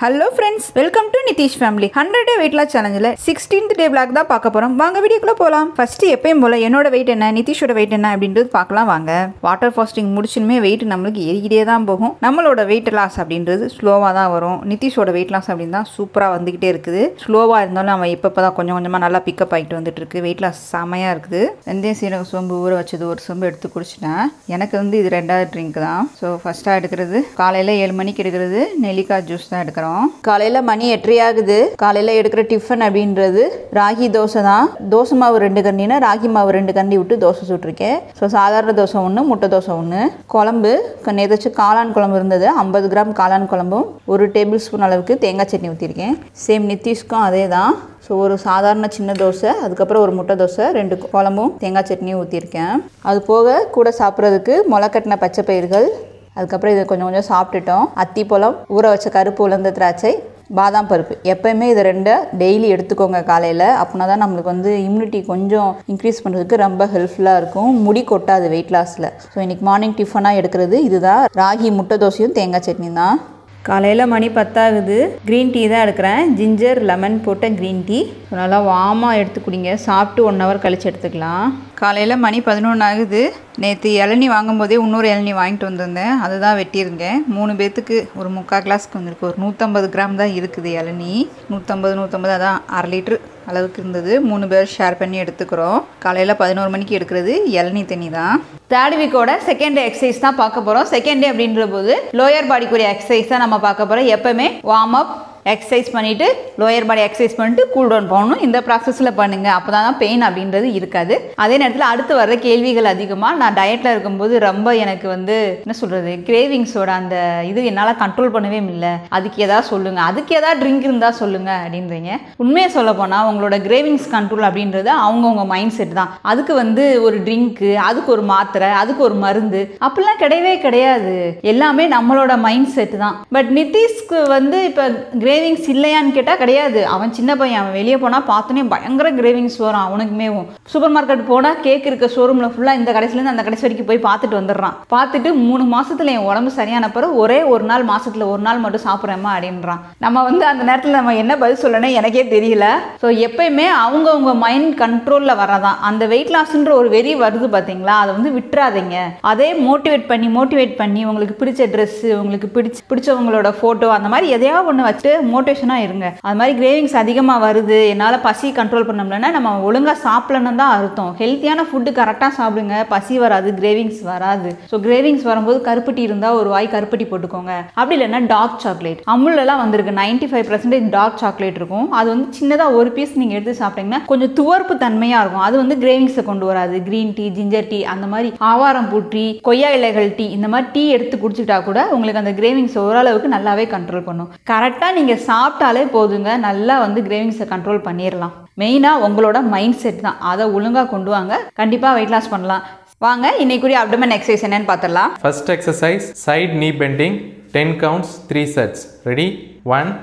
Hello friends welcome to Nitish family hundred day weight loss சேலஞ்சில் sixteenth day blog தான் பார்க்க போகிறோம் வாங்க வீடியோக்குள்ளே போகலாம் ஃபர்ஸ்ட் எப்பயும் போல என்னோட வெயிட் என்ன நிதிஷோட வெயிட் என்ன அப்படின்றது பார்க்கலாம் வாங்க வாட்டர் ஃபாஸ்டிங் முடிச்சுமே வெயிட் நம்மளுக்கு ஏறிக்கிட்டே தான் போகும் நம்மளோட வெயிட் லாஸ் அப்படின்றது ஸ்லோவாக தான் வரும் நிதிஷோட வெயிட் லாஸ் அப்படின்னு தான் சூப்பராக வந்துக்கிட்டே இருக்குது ஸ்லோவாக இருந்தாலும் அவன் இப்போ தான் கொஞ்சம் கொஞ்சமாக நல்லா பிக்கப் ஆகிட்டு வந்துட்டு இருக்கு வெயிட் லாஸ் செமையாக இருக்குது வெந்தயம் சீரக சோம்பு ஊற வச்சது ஒரு சோம்பு எடுத்து குடிச்சிட்டேன் எனக்கு வந்து இது ரெண்டாவது ட்ரிங்க் தான் ஸோ ஃபஸ்ட்டாக எடுக்கிறது காலையில் ஏழு மணிக்கு எடுக்கிறது நெல்லிக்காய் ஜூஸ் தான் எடுக்கிறோம் காலையில் மணி எட்டரை ஆகுது காலையில் எடுக்கிற டிஃபன் அப்படின்றது ராகி தோசை தான் தோசை மாவு ரெண்டு கண்டினா ராகி மாவு ரெண்டு கண்டி விட்டு தோசை சுட்டிருக்கேன் ஸோ சாதாரண தோசை ஒன்று முட்டை தோசை ஒன்று குழம்பு நேதாச்சு காளான் குழம்பு இருந்தது ஐம்பது கிராம் காளான் குழம்பும் ஒரு டேபிள் ஸ்பூன் அளவுக்கு தேங்காய் சட்னி ஊற்றிருக்கேன் சேம் நித்திஷ்க்கும் அதே தான் ஸோ ஒரு சாதாரண சின்ன தோசை அதுக்கப்புறம் ஒரு முட்டை தோசை ரெண்டு குழம்பும் தேங்காய் சட்னியும் ஊற்றிருக்கேன் அது போக கூட சாப்பிட்றதுக்கு முளைக்கட்டின பச்சை பயிர்கள் அதுக்கப்புறம் இதை கொஞ்சம் கொஞ்சம் சாப்பிட்டுட்டோம் அத்திப்பழம் ஊற வச்ச கருப்பு உலர்ந்த திராட்சை பாதாம் பருப்பு எப்பயுமே இது ரெண்டை டெய்லி எடுத்துக்கோங்க காலையில் அப்படின்னா தான் நம்மளுக்கு வந்து இம்யூனிட்டி கொஞ்சம் இன்க்ரீஸ் பண்ணுறதுக்கு ரொம்ப ஹெல்ப்ஃபுல்லாக இருக்கும் முடி கொட்டாது வெயிட் லாஸில் ஸோ இன்றைக்கி மார்னிங் டிஃபனாக எடுக்கிறது இதுதான் ராகி முட்டை தோசையும் தேங்காய் சட்னி தான் காலையில் மணி பத்தாகுது க்ரீன் டீ தான் எடுக்கிறேன் ஜிஞ்சர் லெமன் போட்ட க்ரீன் டீ நல்லா வாமாக எடுத்து குடிங்க சாப்பிட்டு ஒன் ஹவர் கழிச்சு எடுத்துக்கலாம் காலையில் மணி பதினொன்று ஆகுது நேற்று இளநி வாங்கும்போதே இன்னொரு இளநி வாங்கிட்டு வந்திருந்தேன் அதுதான் வெட்டியிருந்தேன் மூணு பேர்த்துக்கு ஒரு முக்கால் கிளாஸ்க்கு வந்திருக்கு ஒரு நூற்றம்பது கிராம் தான் இருக்குது இளநி நூற்றம்பது நூற்றம்பது அதான் அரை லிட்ரு அளவுக்கு இருந்தது மூணு பேர் ஷேர் பண்ணி எடுத்துக்கிறோம் காலையில் பதினோரு மணிக்கு எடுக்கிறது இளநி தண்ணி தான் தேர்ட் வீக்கோட செகண்ட் டே எக்ஸசைஸ் தான் பார்க்க போகிறோம் செகண்ட் டே அப்படின்ற போது லோயர் பாடிக்குரிய எக்ஸசைஸ் தான் நம்ம பார்க்க போகிறோம் எப்போவுமே வார்ம் அப் எக்ஸசைஸ் பண்ணிவிட்டு லோயர் பாடி எக்ஸசைஸ் பண்ணிட்டு கூல் டவுன் போகணும் இந்த ப்ராசஸில் பண்ணுங்கள் அப்போ தான் பெயின் அப்படின்றது இருக்காது அதே நேரத்தில் அடுத்து வர்ற கேள்விகள் அதிகமாக நான் டயட்டில் இருக்கும்போது ரொம்ப எனக்கு வந்து என்ன சொல்கிறது கிரேவிங்ஸோட அந்த இது என்னால் கண்ட்ரோல் பண்ணவே முடியல அதுக்கு ஏதாவது சொல்லுங்கள் அதுக்கு ஏதாவது ட்ரிங்க் இருந்தால் சொல்லுங்கள் அப்படின்றீங்க உண்மையை சொல்ல போனால் உங்களோட கிரேவிங்ஸ் கண்ட்ரோல் அப்படின்றது அவங்கவுங்க மைண்ட் செட் தான் அதுக்கு வந்து ஒரு ட்ரிங்க்கு அதுக்கு ஒரு மாத்திரை அதுக்கு ஒரு மருந்து அப்படிலாம் கிடையவே கிடையாது எல்லாமே நம்மளோட மைண்ட் செட் தான் பட் நிதிஷ்க்கு வந்து இப்போ கிரேவிங்ஸ் இல்லையான்னு கேட்டால் கிடையாது அவன் சின்ன பையன் அவன் வெளியே போனால் பார்த்தோன்னே பயங்கர கிரேவிங்ஸ் வரும் அவனுக்குமேவும் சூப்பர் மார்க்கெட் போனால் கேக் இருக்க ஷோரூமில் ஃபுல்லாக இந்த கடைசிலேருந்து அந்த கடைசி வரைக்கும் போய் பார்த்துட்டு வந்துடுறான் பார்த்துட்டு மூணு மாசத்துல என் உடம்பு சரியான பிறகு ஒரே ஒரு நாள் மாசத்துல ஒரு நாள் மட்டும் சாப்பிட்றேம்மா அப்படின்றான் நம்ம வந்து அந்த நேரத்தில் நம்ம என்ன பதில் சொல்லணும் எனக்கே தெரியல ஸோ எப்பயுமே அவங்கவுங்க மைண்ட் கண்ட்ரோலில் வரதான் அந்த வெயிட் லாஸ்ன்ற ஒரு வெறி வருது பார்த்தீங்களா அதை வந்து விட்டுறாதீங்க அதே மோட்டிவேட் பண்ணி மோட்டிவேட் பண்ணி உங்களுக்கு பிடிச்ச ட்ரெஸ்ஸு உங்களுக்கு பிடிச்ச பிடிச்சவங்களோட ஃபோட்டோ அந்த மாதிரி எதையாவது ஒன்று வச்சுட்டு மோட்டிவேஷனாக இருங்க அது மாதிரி கிரேவிங்ஸ் அதிகமாக வருது என்னால் பசி கண்ட்ரோல் பண்ண முடியலன்னா நம்ம ஒழுங்காக சாப்பிடலன்னு தான் அர்த்தம் ஹெல்த்தியான ஃபுட்டு கரெக்டாக சாப்பிடுங்க பசி வராது கிரேவிங்ஸ் வராது ஸோ கிரேவிங்ஸ் வரும்போது கருப்பட்டி இருந்தால் ஒரு வாய் கருப்பட்டி போட்டுக்கோங்க அப்படி இல்லைன்னா டார்க் சாக்லேட் அமுலெல்லாம் வந்திருக்கு ninety five percentage dark chocolate இருக்கும் அது வந்து சின்னதாக ஒரு பீஸ் நீங்கள் எடுத்து சாப்பிட்டீங்கன்னா கொஞ்சம் துவர்ப்பு தன்மையாக இருக்கும் அது வந்து கிரேவிங்ஸை கொண்டு வராது க்ரீன் டீ ஜிஞ்சர் டீ அந்த மாதிரி ஆவாரம் பூ டீ கொய்யா இலைகள் டீ இந்த மாதிரி டீ எடுத்து குடிச்சிட்டா கூட உங்களுக்கு அந்த கிரேவிங்ஸ் ஓரளவுக்கு நல்லாவே கண்ட்ரோல் பண்ணும் கரெக்டாக நீங்கள் சாப்பிட்டாலே போதுங்க நல்லா வந்து கிரேவிங்ஸை கண்ட்ரோல் பண்ணிடலாம் மெயினாக உங்களோட மைண்ட் செட் தான் அதை ஒழுங்காக கொண்டு வாங்க கண்டிப்பாக வெயிட் லாஸ் பண்ணலாம் வாங்க இன்னைக்குரிய அப்டமன் எக்ஸசைஸ் என்னன்னு பார்த்துடலாம் First exercise side knee bending 10 counts 3 sets. Ready? 1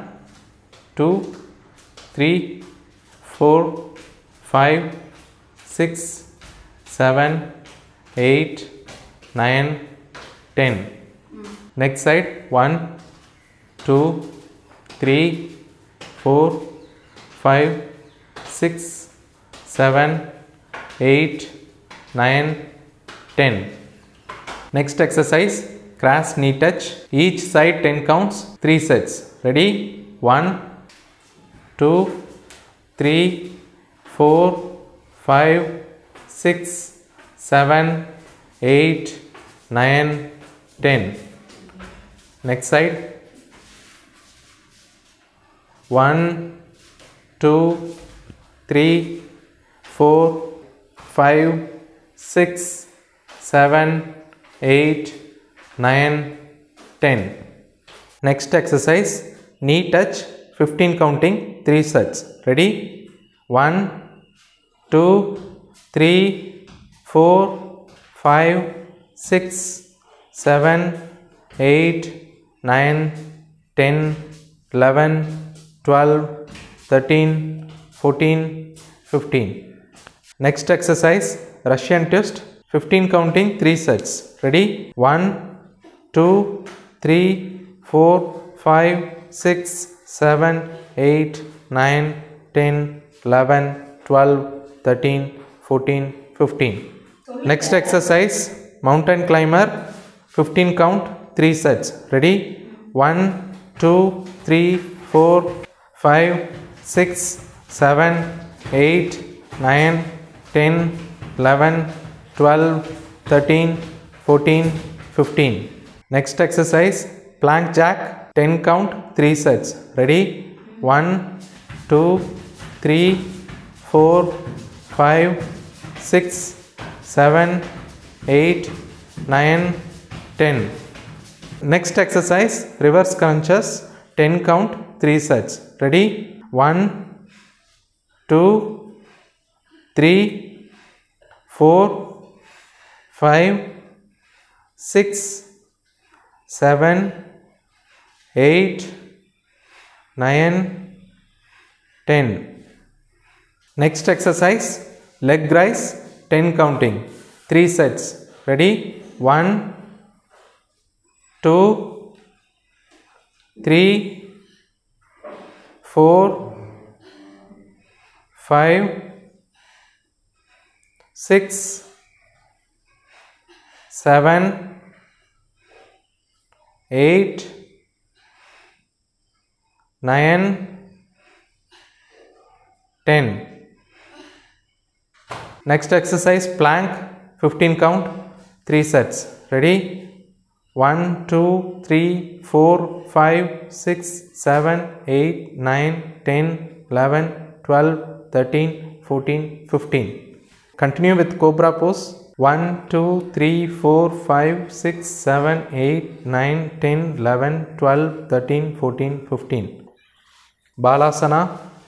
2 3 4 5 6 7 8 9 10. Next side 1 2 3 4 5 6 7 8 9 10. Next exercise cross knee touch. Each side 10 counts, 3 sets. Ready? 1, 2, 3, 4, 5, 6, 7, 8, 9, 10. Next side 1, 2, 3, 4, 5, 6, 7, 8, 9, 10. Next exercise knee touch 15 counting 3 sets. Ready? 1, 2, 3, 4, 5, 6, 7, 8, 9, 10, 11, 12, 13, 14, 15. Next exercise Russian twist 15 counting 3 sets. Ready? 1, 2, 3, 4, 5, six seven eight nine ten eleven twelve thirteen fourteen fifteen next exercise mountain climber fifteen count three sets ready one two three four five six seven eight nine ten eleven twelve thirteen fourteen fifteen next exercise plank jack ten count three sets ready one two three four five six seven eight nine ten Next exercise reverse crunches 10 count 3 sets. Ready? 1, 2, 3, 4, 5, 6, 7, 8, 9, 10. Next exercise leg rise 10 counting 3 sets. Ready? 1, two, three, four, five, six, seven, eight, nine, ten. Next exercise plank 15 count 3 sets. Ready? 1, 2, 3, 4, 5, 6, 7, 8, 9, 10, 11, 12, 13, 14, 15. Continue with cobra pose. 1, 2, 3, 4, 5, 6, 7, 8, 9, 10, 11, 12, 13, 14, 15. Balasana.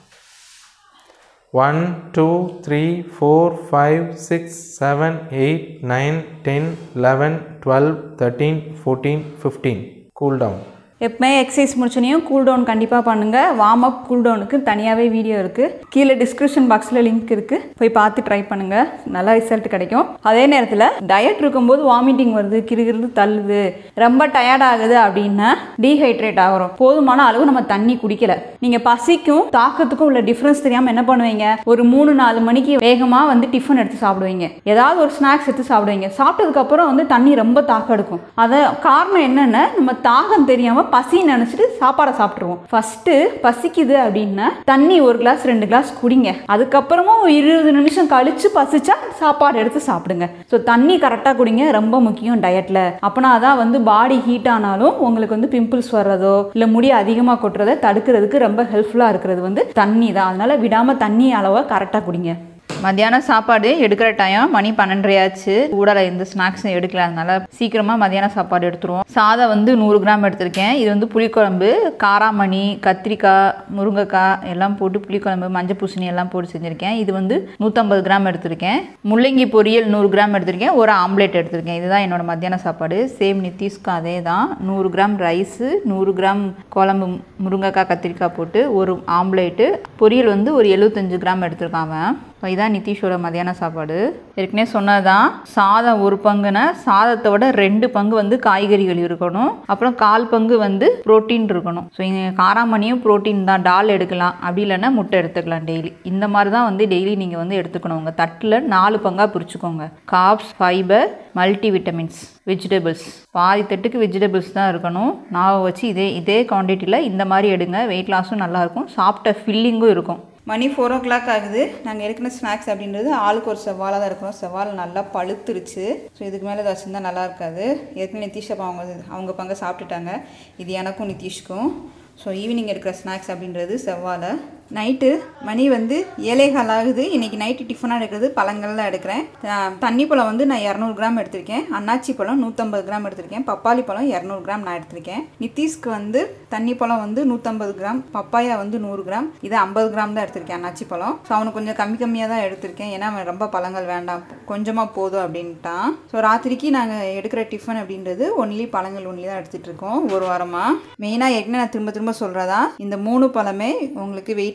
1, 2, 3, 4, 5, 6, 7, 8, 9, 10, 11, 12, 13, 14, 15. Cool down. எப்பவுமே exercise முடிச்சோனையும் cool down கண்டிப்பாக பண்ணுங்கள் warm up cool டவுனுக்கு தனியாகவே video இருக்குது கீழே description பாக்ஸில் link இருக்குது போய் பார்த்து ட்ரை பண்ணுங்கள் நல்ல ரிசல்ட் கிடைக்கும் அதே நேரத்தில் டயட் இருக்கும்போது வாமிட்டிங் வருது கிருகிருந்து தள்ளுது ரொம்ப டயர்ட் ஆகுது அப்படின்னா டீஹைட்ரேட் ஆகிறோம் போதுமான அளவு நம்ம தண்ணி குடிக்கல நீங்கள் பசிக்கும் தாக்கத்துக்கும் உள்ள டிஃப்ரென்ஸ் தெரியாமல் என்ன பண்ணுவீங்க ஒரு மூணு நாலு மணிக்கு வேகமாக வந்து டிஃபன் எடுத்து சாப்பிடுவீங்க ஏதாவது ஒரு ஸ்நாக்ஸ் எடுத்து சாப்பிடுவீங்க சாப்பிட்டதுக்கப்புறம் வந்து தண்ணி ரொம்ப தாக்கம் எடுக்கும் அதை காரணம் என்னென்ன நம்ம தாகம் தெரியாமல் பசி நினச்சிட்டு சாப்பாடை சாப்பிட்ருவோம் ஃபஸ்ட்டு பசிக்குது அப்படின்னா தண்ணி ஒரு கிளாஸ் ரெண்டு கிளாஸ் குடிங்க அதுக்கப்புறமும் ஒரு இருபது நிமிஷம் கழிச்சு பசிச்சா சாப்பாடு எடுத்து சாப்பிடுங்க ஸோ தண்ணி கரெக்டாக குடிங்க ரொம்ப முக்கியம் டயட்டில் அப்போனா தான் வந்து பாடி ஹீட் ஆனாலும் உங்களுக்கு வந்து பிம்பிள்ஸ் வர்றதோ இல்லை முடி அதிகமாக கொட்டுறதை தடுக்கிறதுக்கு ரொம்ப ஹெல்ப்ஃபுல்லாக இருக்கிறது வந்து தண்ணி தான் அதனால விடாமல் தண்ணி அளவை கரெக்டாக குடிங்க மத்தியானம் சாப்பாடு எடுக்கிற டைம் மணி பன்னெண்டரை ஆச்சு ஊடல எந்த ஸ்நாக்ஸும் எடுக்கல அதனால சீக்கிரமாக மத்தியானம் சாப்பாடு எடுத்துருவோம் சாதம் வந்து நூறு கிராம் எடுத்திருக்கேன் இது வந்து புளிக்குழம்பு காராமணி கத்திரிக்காய் முருங்கைக்காய் எல்லாம் போட்டு புளிக்குழம்பு மஞ்சள் பூசணி எல்லாம் போட்டு செஞ்சுருக்கேன் இது வந்து நூற்றம்பது கிராம் எடுத்திருக்கேன் முள்ளங்கி பொரியல் நூறு கிராம் எடுத்திருக்கேன் ஒரு ஆம்லேட் எடுத்திருக்கேன் இதுதான் என்னோட மத்தியான சாப்பாடு சேம் நித்திஷ்க்கும் அதே தான் நூறு கிராம் ரைஸு நூறு கிராம் குழம்பு முருங்கைக்காய் கத்திரிக்காய் போட்டு ஒரு ஆம்லேட்டு பொரியல் வந்து ஒரு எழுபத்தஞ்சு கிராம் எடுத்திருக்காங்க ஸோ இதான் நிதிஷோட மதியான சாப்பாடு ஏற்கனவே சொன்னதான் சாதம் ஒரு பங்குனா சாதத்தை விட ரெண்டு பங்கு வந்து காய்கறிகள் இருக்கணும் அப்புறம் கால் பங்கு வந்து புரோட்டீன் இருக்கணும் ஸோ இங்கே காராமணியும் புரோட்டீன் தான் டால் எடுக்கலாம் அப்படி இல்லைன்னா முட்டை எடுத்துக்கலாம் டெய்லி இந்த மாதிரி தான் வந்து டெய்லி நீங்கள் வந்து எடுத்துக்கணும் உங்கள் தட்டில் நாலு பங்காக பிரிச்சுக்கோங்க carbs fibre multi vitamins vegetables பாதி தட்டுக்கு வெஜிடபிள்ஸ் தான் இருக்கணும் நான் வச்சு இதே இதே குவான்டிட்டியில் இந்த மாதிரி எடுங்க வெயிட் லாஸும் நல்லாயிருக்கும் சாப்பிட்ட ஃபில்லிங்கும் இருக்கும் மணி ஃபோர் ஓ கிளாக் ஆகுது நாங்கள் எடுக்கிற ஸ்நாக்ஸ் அப்படின்றது ஆளுக்கு ஒரு செவ்வாழை தான் இருக்கிறோம் செவ்வாழை நல்லா பழுத்துருச்சு ஸோ இதுக்கு மேலே ஏதாச்சும் இருந்தால் நல்லா இருக்காது ஏற்கனவே நிதிஷ் அப்பா அவங்க அவங்க பங்கு சாப்பிட்டுட்டாங்க இது எனக்கும் நிதிஷ்க்கும் ஸோ ஈவினிங் எடுக்கிற ஸ்நாக்ஸ் அப்படின்றது செவ்வாழை நைட்டு மணி வந்து ஏழைகால் ஆகுது இன்றைக்கி நைட்டு டிஃபனாக எடுக்கிறது பழங்கள் தான் எடுக்கிறேன் அஹ் தண்ணி பழம் வந்து நான் இரநூறு கிராம் எடுத்திருக்கேன் அன்னாச்சி பழம் நூற்றம்பது கிராம் எடுத்திருக்கேன் பப்பாளி பழம் இரநூறு கிராம் நான் எடுத்திருக்கேன் நித்தீஷ்க்கு வந்து தண்ணி பழம் வந்து நூற்றம்பது கிராம் பப்பாயா வந்து நூறு கிராம் இது ஐம்பது கிராம் தான் எடுத்திருக்கேன் அன்னாச்சி பழம் ஸோ அவனுக்கு கொஞ்சம் கம்மி கம்மியாக தான் எடுத்திருக்கேன் ஏன்னா அவன் ரொம்ப பழங்கள் வேண்டாம் கொஞ்சமாக போதும் அப்படின்ட்டான் ஸோ ராத்திரிக்கு நாங்கள் எடுக்கிற டிஃபன் அப்படின்றது ஒன்லி பழங்கள் ஒன்லி தான் எடுத்துகிட்டு இருக்கோம் ஒரு வாரமாக மெயினாக ஏற்கனவே நான் திரும்ப திரும்ப சொல்கிறதா இந்த மூணு பழமே உங்களுக்கு வெயிட்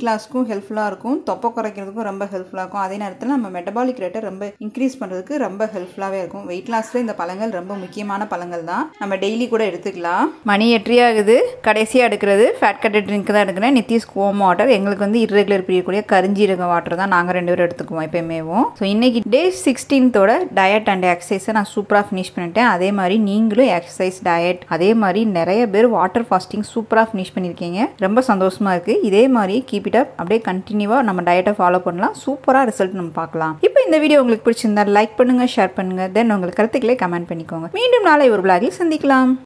லாஸ்க்கும் ஹெல்ப்ஃபுல்லாக இருக்கும் தொப்பை குறைக்கிறதுக்கும் ரொம்ப ஹெல்ப்ஃபுல்லாக இருக்கும் அதே நேரத்தில் நம்ம மெட்டபாலிக் ரேட்டை ரொம்ப இன்க்ரீஸ் பண்ணுறதுக்கு ரொம்ப ஹெல்ப்ஃபுல்லாகவே இருக்கும் வெயிட் லாஸில் இந்த பழங்கள் ரொம்ப முக்கியமான பழங்கள் தான் நம்ம டெய்லி கூட எடுத்துக்கலாம் மணி எட்ரி ஆகுது கடைசியாக எடுக்கிறது ஃபேட் கட்டட் ட்ரிங்க் தான் எடுக்கிறேன் நித்திஷ் கோம் வாட்டர் எங்களுக்கு வந்து இர்ரெகுலர் பிரியக்கூடிய கரிஞ்சீரக வாட்டர் தான் நாங்கள் ரெண்டு பேரும் எடுத்துக்குவோம் எப்பயுமேவும் ஸோ இன்னைக்கு டே சிக்ஸ்டீன்த்தோட டயட் அண்ட் எக்ஸசைஸை நான் சூப்பராக ஃபினிஷ் பண்ணிட்டேன் அதே மாதிரி நீங்களும் எக்ஸசைஸ் டயட் அதே மாதிரி நிறைய பேர் வாட்டர் ஃபாஸ்டிங் சூப்பராக ஃபினிஷ் பண்ணியிருக்கீங்க ரொம்ப சந்தோஷமாக இருக்குது இதே மாதிரி கீப் இட் அப் அப்படியே கண்டினியூவாக நம்ம டயட்டை ஃபாலோ பண்ணலாம் சூப்பராக ரிசல்ட் நம்ம பார்க்கலாம் இப்போ இந்த வீடியோ உங்களுக்கு பிடிச்சிருந்தா லைக் பண்ணுங்கள் ஷேர் பண்ணுங்கள் தென் உங்களுக்கு கருத்துக்களை கமெண்ட் பண்ணிக்கோங்க மீண்டும் நாளை ஒரு பிளாகில் சந்திக்கலாம்